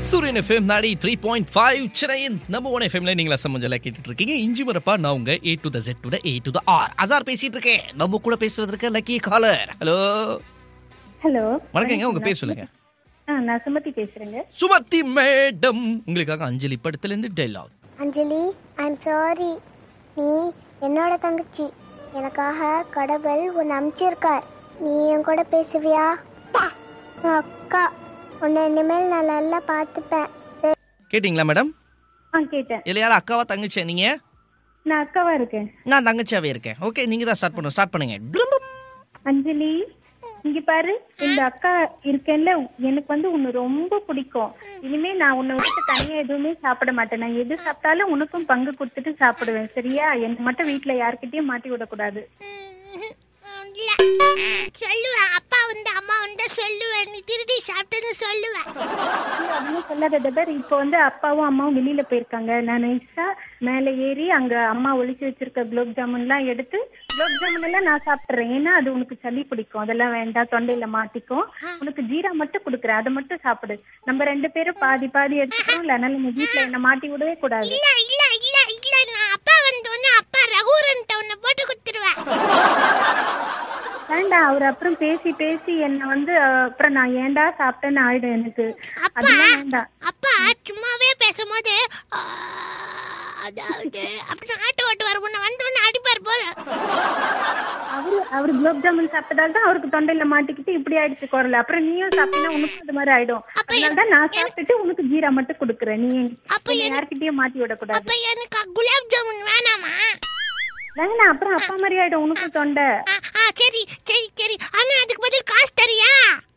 சூரியன் FM ninety three point five சென்னையின் number one எஃப்எம்ல நீங்களா சமஞ்சலா கேட்டுட்டு இருக்கீங்க இஞ்சி மரப்பா நான் உங்க A to the Z to the A to the R Azhar பேசிட்டு இருக்கேன் நம்ம கூட பேசுறதுக்கு லக்கி காலர் ஹலோ ஹலோ வணக்கங்க உங்க பேர் சொல்லுங்க ஆ நான் சுமதி பேசுறேங்க சுமதி மேடம் உங்களுக்காக அஞ்சலி படத்துல இருந்து டைலாக் அஞ்சலி ஐம் சாரி நீ என்னோட தங்கச்சி எனக்காக கடவுள் உன்னை அனுப்பிச்சிருக்கார் நீ என் கூட பேசுவியா உன் அக்கா உன்னை இனிமேல் நான் நல்லா பார்த்துப்பேன் கேட்டிங்களா மேடம் ஆ கேட்டேன் இல்ல யாரும் அக்காவா தங்கச்சியா நீங்க நான் அக்காவா இருக்கேன் நான் தங்கச்சியாவே இருக்கேன் ஓகே நீங்க தான் ஸ்டார்ட் பண்ணுங்க ஸ்டார்ட் பண்ணுங்க டுலும். அஞ்சலி இங்க பாரு இந்த அக்கா இருக்கேன்ல எனக்கு வந்து உன்னை ரொம்ப பிடிக்கும் இனிமே நான் உன்னை விட்டு தனியா எதுவுமே சாப்பிட மாட்டேன் நான் எது சாப்பிட்டாலும் உனக்கும் பங்கு கொடுத்துட்டு சாப்பிடுவேன் சரியா எனக்கு மட்டும் வீட்ல யார்கிட்டயும் மாட்டி விடக்கூடாது இல்ல சொல்லுவேன் அப்பா வந்து அம்மா வந்து சொல்லுவேன் நீ திருடி சாப்பிட்டது சொல்லுவேன் நீ அப்படின்னு சொல்லாத டபர் இப்போ வந்து அப்பாவும் அம்மாவும் வெளியில போயிருக்காங்க நான் நைஸா மேலே ஏறி அங்க அம்மா ஒளிச்சு வச்சிருக்க குலோப் ஜாமுன்லாம் எடுத்து குலோப் ஜாமுன் எல்லாம் நான் சாப்பிட்றேன் ஏன்னா அது உனக்கு சளி பிடிக்கும் அதெல்லாம் வேண்டாம் தொண்டையில மாட்டிக்கும் உனக்கு ஜீரா மட்டும் கொடுக்குறேன் அதை மட்டும் சாப்பிடு நம்ம ரெண்டு பேரும் பாதி பாதி எடுத்துக்கிறோம் இல்ல அதனால நீ வீட்டுல என்ன மாட்டி விடவே கூடாது இல்ல இல்ல இல்ல இல்ல நான் அப்பா வந்து ஒன்னு அப்பா ரகுரன்ட்ட உன்னை போட்டு கொடுத்துருவேன் வேண்டாம் அவர் அப்புறம் பேசி பேசி என்ன வந்து அஹ், அப்புறம் நான் ஏன்டா சாப்பிட்டேன்னு ஆயிடும் எனக்கு அப்பா அதெல்லாம் வேண்டாம் அப்பா சும்மாவே பேசும்போது ஆ, அதாவது அப்படி ஆட்டோ ஓட்டு வர உன்னை வந்து ஒன்னு அடிப்பார் போது அவரு அவர் குலோப் ஜாமுன் சாப்பிட்டதால தான் அவருக்கு தொண்டையில மாட்டிக்கிட்டு இப்படி ஆயிடுச்சு குரல் அப்புறம் நீயும் சாப்பிட்டீங்கன்னா உனக்கும் அது மாதிரி ஆயிடும் அதனால தான் நான் சாப்பிட்டுட்டு உனக்கு ஜீரா மட்டும் கொடுக்குறேன் நீ அப்ப என்னை எனக்கு- யார்கிட்டயும் மாட்டி விடக்கூடாது அப்ப எனக்கு குலாப் ஜாமுன் வேணாமா வேணாம் அப்புறம் அப்பா மாதிரி ஆயிடும் உனக்கும் தொண்டை ஆ, ஆ சரி சரி சரி ஆனா அதுக்கு பதில் காசு தரியா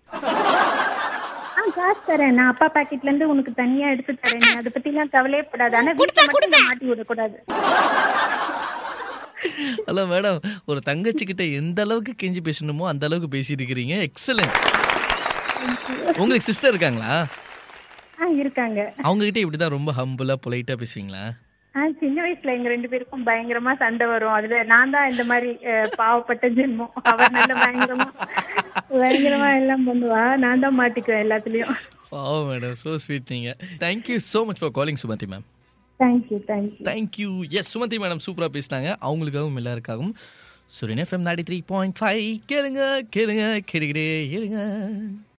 ஆ காசு தரேன் நான் அப்பா பாக்கெட்ல இருந்து உனக்கு தனியா எடுத்து தரேன் நீ அதை பத்தி எல்லாம் கவலையே படாது ஆனா வீட்டுல கொடுப்பேன், மட்டும் என்னை மாட்டி விடக்கூடாது ஹலோ மேடம் ஒரு தங்கச்சி கிட்ட எந்த அளவுக்கு கெஞ்சி பேசணுமோ அந்த அளவுக்கு பேசிட்டு இருக்கிறீங்க எக்ஸலன்ட் உங்களுக்கு சிஸ்டர் இருக்காங்களா ஆ இருக்காங்க அவங்க கிட்ட இப்படிதான் ரொம்ப ஹம்புலா பொலைட்டா பேசுவீங்களா ஆ சின்ன வயசுல எங்க ரெண்டு பேருக்கும் பயங்கரமா சண்டை வரும் அதுல நான் தான் இந்த மாதிரி அஹ், பாவப்பட்ட ஜென்மம் அவர் நல்ல பயங்கரமா பயங்கரமா எல்லாம் பண்ணுவா நான் தான் மாட்டிக்குவேன் எல்லாத்துலயும் பாவம் மேடம் ஸோ ஸ்வீட் நீங்க thank you so much for calling Sumathi ma'am thank you thank you thank you yes Sumathi madam சூப்பராக பேசினாங்க அவங்களுக்காகவும் எல்லாருக்காகவும் சூரியன் FM ninety three point five கேளுங்க கேளுங்க கேளுகிட்டே கேளுங்க